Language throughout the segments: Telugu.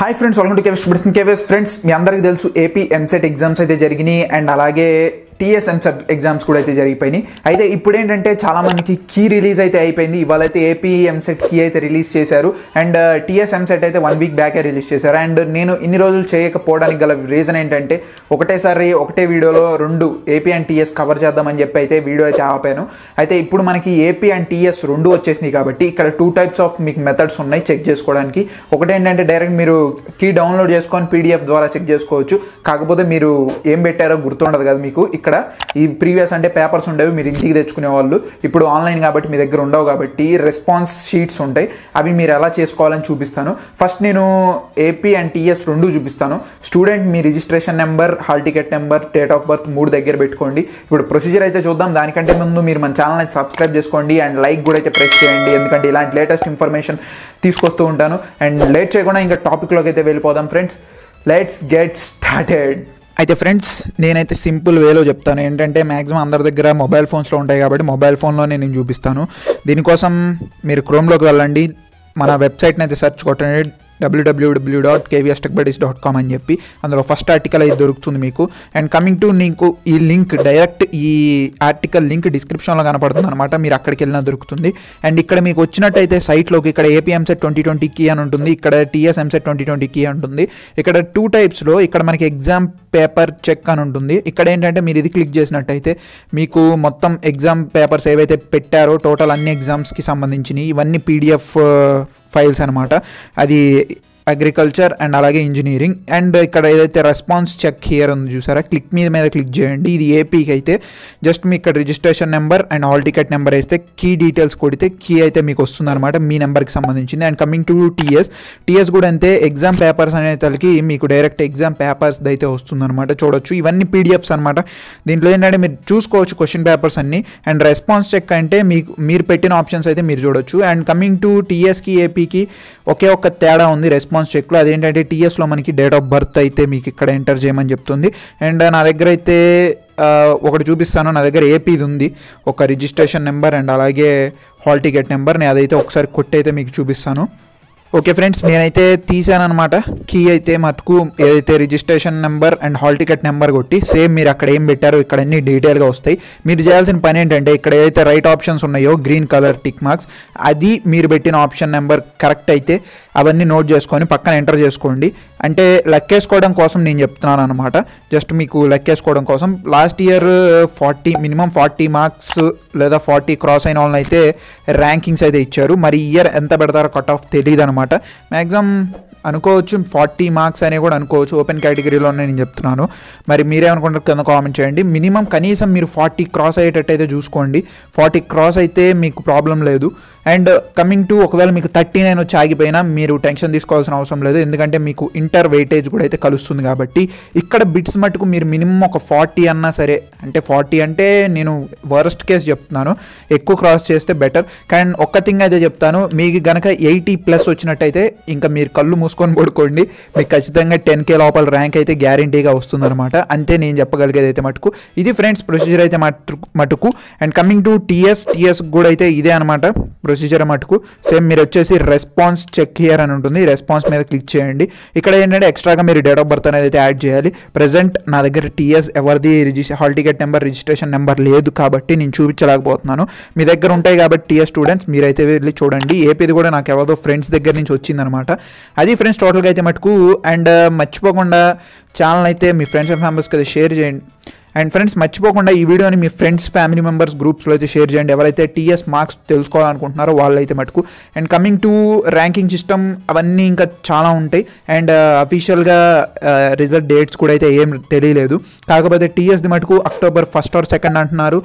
hi friends welcome to KVS medicine KVS friends మీ అందరికీ తెలుసు ఏపీ ఎంసెట్ ఎగ్జామ్స్ అయితే జరిగినాయి అండ్ అలాగే టీఎస్ ఎంసెట్ ఎగ్జామ్స్ కూడా అయితే జరిగిపోయినాయి అయితే ఇప్పుడు ఏంటంటే చాలా మందికి కీ రిలీజ్ అయితే అయిపోయింది ఇవాళ అయితే ఏపీ ఎంసెట్ కీ అయితే రిలీజ్ చేశారు అండ్ టీఎస్ ఎంసెట్ అయితే వన్ వీక్ బ్యాకే రిలీజ్ చేశారు అండ్ నేను ఇన్ని రోజులు చేయకపోవడానికి గల రీజన్ ఏంటంటే ఒకటేసారి ఒకటే వీడియోలో రెండు ఏపీ అండ్ టీఎస్ కవర్ చేద్దామని చెప్పి అయితే వీడియో అయితే ఆపాను అయితే ఇప్పుడు మనకి ఏపీ అండ్ టీఎస్ రెండు వచ్చేసినాయి కాబట్టి ఇక్కడ టూ టైప్స్ ఆఫ్ మీకు మెథడ్స్ ఉన్నాయి చెక్ చేసుకోవడానికి ఒకటి ఏంటంటే డైరెక్ట్ మీరు కీ డౌన్లోడ్ చేసుకొని పీడిఎఫ్ ద్వారా చెక్ చేసుకోవచ్చు కాకపోతే మీరు ఏం పెట్టారో గుర్తుండదు కదా మీకు ఇక్కడ ఈ ప్రీవియస్ అంటే పేపర్స్ ఉండేవి మీరు ఇంటికి తెచ్చుకునే వాళ్ళు ఇప్పుడు ఆన్లైన్ కాబట్టి మీ దగ్గర ఉండవు కాబట్టి రెస్పాన్స్ షీట్స్ ఉంటాయి అవి మీరు ఎలా చేసుకోవాలని చూపిస్తాను ఫస్ట్ నేను ఏపీ అండ్ టీఎస్ రెండు చూపిస్తాను స్టూడెంట్ మీ registration number hall ticket number date of birth మూడు దగ్గర పెట్టుకోండి ఇప్పుడు ప్రొసీజర్ అయితే చూద్దాం దానికంటే ముందు మీరు మన ఛానల్ అయితే సబ్స్క్రైబ్ చేసుకోండి అండ్ లైక్ కూడా అయితే ప్రెస్ చేయండి ఎందుకంటే ఇలాంటి లేటెస్ట్ ఇన్ఫర్మేషన్ తీసుకొస్తూ ఉంటాను అండ్ లేట్ చేయకుండా ఇంకా టాపిక్లోకి అయితే వెళ్ళిపోదాం ఫ్రెండ్స్ లెట్స్ గెట్ స్టార్టెడ్ అయితే ఫ్రెండ్స్ నేనైతే సింపుల్ వేలో చెప్తాను ఏంటంటే మ్యాక్సిమం అందరి దగ్గర మొబైల్ ఫోన్స్లో ఉంటాయి కాబట్టి మొబైల్ ఫోన్లోనే నేను చూపిస్తాను దీనికోసం మీరు క్రోమ్లోకి వెళ్ళండి మన వెబ్సైట్ని అయితే సెర్చ్ కొట్టండి W W W dot KVS tech buddies dot com అని చెప్పి అందులో ఫస్ట్ ఆర్టికల్ అయితే దొరుకుతుంది మీకు అండ్ కమింగ్ టు నీకు ఈ లింక్ డైరెక్ట్ ఈ ఆర్టికల్ లింక్ డిస్క్రిప్షన్లో కనపడుతుంది అనమాట మీరు అక్కడికి వెళ్ళినా దొరుకుతుంది అండ్ ఇక్కడ మీకు వచ్చినట్టయితే సైట్లోకి ఇక్కడ AP EAMCET twenty twenty key అని ఉంటుంది ఇక్కడ TS EAMCET twenty twenty key ఉంటుంది ఇక్కడ టూ టైప్స్లో ఇక్కడ మనకి ఎగ్జామ్ పేపర్ చెక్ అని ఉంటుంది ఇక్కడ ఏంటంటే మీరు ఇది క్లిక్ చేసినట్టయితే మీకు మొత్తం ఎగ్జామ్ పేపర్స్ ఏవైతే పెట్టారో టోటల్ అన్ని ఎగ్జామ్స్కి సంబంధించినవి ఇవన్నీ పీడిఎఫ్ ఫైల్స్ అనమాట అది అగ్రికల్చర్ అండ్ అలాగే ఇంజనీరింగ్ అండ్ ఇక్కడ ఏదైతే రెస్పాన్స్ చెక్ హియర్ ఉంది చూసారా క్లిక్ మీద మీద క్లిక్ చేయండి ఇది ఏపీకి అయితే జస్ట్ మీ ఇక్కడ registration number and hall ticket number వేస్తే కీ డీటెయిల్స్ కొడితే కీ అయితే మీకు వస్తుంది అనమాట మీ నెంబర్కి సంబంధించింది and coming to TS TS కూడా అంతే ఎగ్జామ్ పేపర్స్ అనేతలకి మీకు డైరెక్ట్ ఎగ్జామ్ పేపర్స్ అయితే వస్తుంది అనమాట చూడొచ్చు ఇవన్నీ పీడిఎఫ్స్ అనమాట దీంట్లో ఏంటంటే మీరు చూసుకోవచ్చు క్వశ్చన్ పేపర్స్ అన్ని అండ్ రెస్పాన్స్ చెక్ అంటే మీకు మీరు పెట్టిన ఆప్షన్స్ అయితే మీరు చూడొచ్చు అండ్ కమింగ్ టు టీఎస్కి ఏపీకి ఒకే ఒక్క తేడా ఉంది రెస్పాన్స్ చెక్లో అదేంటంటే టీఎస్లో మనకి డేట్ ఆఫ్ బర్త్ అయితే మీకు ఇక్కడ ఎంటర్ చేయమని చెప్తుంది అండ్ నా దగ్గర అయితే ఆ, ఒకటి చూపిస్తాను నా దగ్గర ఏపీది ఉంది ఒక రిజిస్ట్రేషన్ నెంబర్ అండ్ అలాగే హాల్ టికెట్ నెంబర్ నేను అదైతే ఒకసారి కొట్టి అయితే మీకు చూపిస్తాను ఓకే ఫ్రెండ్స్ నేనైతే తీసానమాట కీ అయితే మటుకు ఏదైతే registration number and hall ticket number కొట్టి సేమ్ మీరు అక్కడ ఏం పెట్టారో ఇక్కడ అన్ని డీటెయిల్గా వస్తాయి మీరు చేయాల్సిన పని ఏంటంటే ఇక్కడ ఏదైతే రైట్ ఆప్షన్స్ ఉన్నాయో గ్రీన్ కలర్ టిక్ మార్క్స్ అది మీరు పెట్టిన ఆప్షన్ నెంబర్ కరెక్ట్ అయితే అవన్నీ నోట్ చేసుకొని పక్కన ఎంటర్ చేసుకోండి అంటే లెక్కేసుకోవడం కోసం నేను చెప్తున్నాను అనమాట జస్ట్ మీకు లెక్కేసుకోవడం కోసం last year forty minimum forty marks లేదా ఫార్టీ క్రాస్ అయిన వాళ్ళని అయితే ర్యాంకింగ్స్ అయితే ఇచ్చారు మరి ఇయర్ ఎంత పెడతారో కట్ ఆఫ్ తెలియదు అనమాట మ్యాక్సిమం అనుకోవచ్చు ఫార్టీ మార్క్స్ అనేవి కూడా అనుకోవచ్చు ఓపెన్ కేటగిరీలోనే నేను చెప్తున్నాను మరి మీరేమనుకుంటారు కింద కామెంట్ చేయండి మినిమం కనీసం మీరు ఫార్టీ క్రాస్ అయ్యేటట్టు అయితే చూసుకోండి ఫార్టీ క్రాస్ అయితే మీకు ప్రాబ్లం లేదు అండ్ కమింగ్ టు ఒకవేళ మీకు థర్టీ నైన్ వచ్చి ఆగిపోయినా మీరు టెన్షన్ తీసుకోవాల్సిన అవసరం లేదు ఎందుకంటే మీకు ఇంటర్ వెయిటేజ్ కూడా అయితే కలుస్తుంది కాబట్టి ఇక్కడ బిట్స్ మటుకు మీరు మినిమం ఒక ఫార్టీ అన్నా సరే అంటే ఫార్టీ అంటే నేను వరస్ట్ కేస్ చెప్తున్నాను ఎక్కువ క్రాస్ చేస్తే బెటర్ కానీ ఒక్క థింగ్ అయితే చెప్తాను మీకు గనక ఎయిటీ ప్లస్ వచ్చినట్టయితే ఇంకా మీరు కళ్ళు మూసుకొని పడుకోండి మీకు ఖచ్చితంగా టెన్ కే లోపల ర్యాంక్ అయితే గ్యారంటీగా వస్తుందన్నమాట అంతే నేను చెప్పగలిగేది అయితే మటుకు ఇది ఫ్రెండ్స్ ప్రొసీజర్ అయితే మటు మటుకు and coming to TS TS కూడా అయితే ఇదే అనమాట ప్రొసీజర్ మటుకు సేమ్ మీరు వచ్చేసి రెస్పాన్స్ చెక్ హియర్ అని ఉంటుంది రెస్పాన్స్ మీద క్లిక్ చేయండి ఇక్కడ ఏంటంటే ఎక్స్ట్రాగా మీరు డేట్ ఆఫ్ బర్త్ అనేది అయితే యాడ్ చేయాలి ప్రజెంట్ నా దగ్గర టీఎస్ ఎవరిది register hall ticket number registration number లేదు కాబట్టి నేను చూపించలేకపోతున్నాను మీ దగ్గర ఉంటాయి కాబట్టి టీఎస్ స్టూడెంట్స్ మీరైతే వెళ్ళి చూడండి ఏపీది కూడా నాకు ఎవరిదో ఫ్రెండ్స్ దగ్గర నుంచి వచ్చిందనమాట అది ఫ్రెండ్స్ టోటల్గా అయితే మటుకు అండ్ మర్చిపోకుండా ఛానల్ అయితే మీ ఫ్రెండ్స్ అండ్ ఫ్యామిలీస్కి అయితే షేర్ చేయండి అండ్ ఫ్రెండ్స్ మర్చిపోకుండా ఈ వీడియోని మీ ఫ్రెండ్స్ ఫ్యామిలీ మెంబర్స్ గ్రూప్స్లో అయితే షేర్ చేయండి ఎవరైతే టీఎస్ మార్క్స్ తెలుసుకోవాలనుకుంటున్నారో వాళ్ళైతే మటుకు and coming to ranking system అవన్నీ ఇంకా చాలా ఉంటాయి అండ్ అఫీషియల్గా రిజల్ట్ డేట్స్ కూడా అయితే ఏం తెలియలేదు కాకపోతే టీఎస్ది మటుకు అక్టోబర్ ఫస్ట్ ఆర్ సెకండ్ అంటున్నారు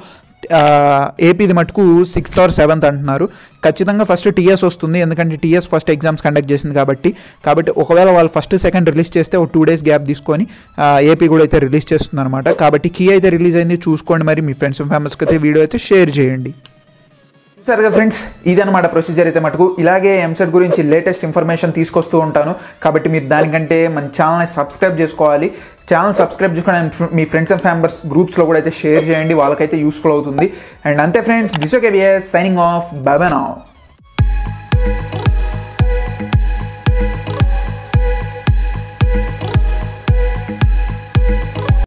ఏపీది మటుకు సిక్స్త్ ఆర్ సెవెంత్ అంటున్నారు ఖచ్చితంగా ఫస్ట్ టీఎస్ వస్తుంది ఎందుకంటే టీఎస్ ఫస్ట్ ఎగ్జామ్స్ కండక్ట్ చేసింది కాబట్టి కాబట్టి ఒకవేళ వాళ్ళు ఫస్ట్ సెకండ్ రిలీజ్ చేస్తే ఒక టూ డేస్ గ్యాప్ తీసుకొని ఏపీ కూడా అయితే రిలీజ్ చేస్తుంది అనమాట కాబట్టి కీ అయితే రిలీజ్ అయింది చూసుకోండి మరి మీ ఫ్రెండ్స్ అండ్ ఫ్యామిలీస్కి అయితే వీడియో అయితే షేర్ చేయండి సరిగా ఫ్రెండ్స్ ఇదనమాట ప్రొసీజర్ అయితే మటుకు ఇలాగే ఎంసెట్ గురించి లేటెస్ట్ ఇన్ఫర్మేషన్ తీసుకొస్తూ ఉంటాను కాబట్టి మీరు దానికంటే మన ఛానల్ని సబ్స్క్రైబ్ చేసుకోవాలి ఛానల్ సబ్స్క్రైబ్ చేసుకొని and మీ ఫ్రెండ్స్ అండ్ ఫ్యామిలీస్ గ్రూప్స్లో కూడా అయితే షేర్ చేయండి వాళ్ళకైతే యూస్ఫుల్ అవుతుంది అండ్ అంతే friends this okay signing off Baba now